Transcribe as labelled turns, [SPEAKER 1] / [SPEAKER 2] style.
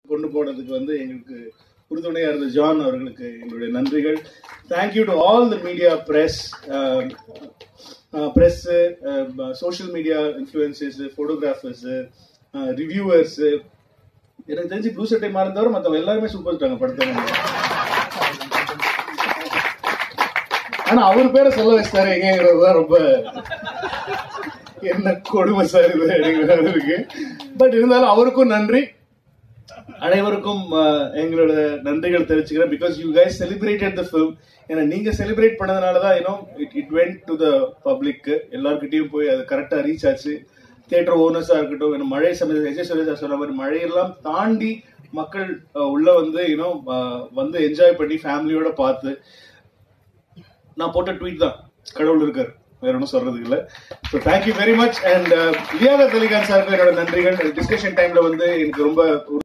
[SPEAKER 1] கொண்டு போனதுக்கு வந்து எங்களுக்கு உறுதுணையா இருந்த ஜான் அவர்களுக்கு எங்களுடைய நன்றிகள் thank you to all the media press press social media influencers photographers reviewers எனக்கு தெரிஞ்சு ப்ளூ சட்டை மாறி தவிர மற்றவங்க எல்லாருமே சூப்பர் ஸ்டாங்க படுத்தாங்க ஆனா அவர் பேரை சொல்ல வச்சிட்டாரு எங்கிறது தான் ரொம்ப என்ன கொடுமை சார் இது அப்படிங்கிறது இருக்கு பட் இருந்தாலும் அவருக்கும் நன்றி அனைவருக்கும் அஹ், எங்களோட நன்றிகள் தெரிவிச்சுக்கிறேன் because you guys celebrated the film ஏன்னா நீங்க செலிப்ரேட் பண்ணதுனால தான் you know it it went to the public எல்லார்கிட்டயும் போய் அது கரெக்டா ரீச் ஆச்சு தியேட்டர் ஓனர்ஸா இருக்கட்டும் ஏன்னா மழை சமயத்தில் எஜய் சுரேஷா சொன்ன மாதிரி மழையெல்லாம் தாண்டி மக்கள் அஹ், உள்ள வந்து யூனோ வந்து என்ஜாய் பண்ணி ஃபேமிலியோட பார்த்து நான் போட்ட ட்வீட் தான் கடவுள் இருக்கார் வேற ஒன்றும் சொல்றதுக்கு இல்ல so thank you very much and Liaquat Ali Khan சாருக்கு என்னோட நன்றிகள் டிஸ்கஷன் டைம்ல வந்து எனக்கு ரொம்ப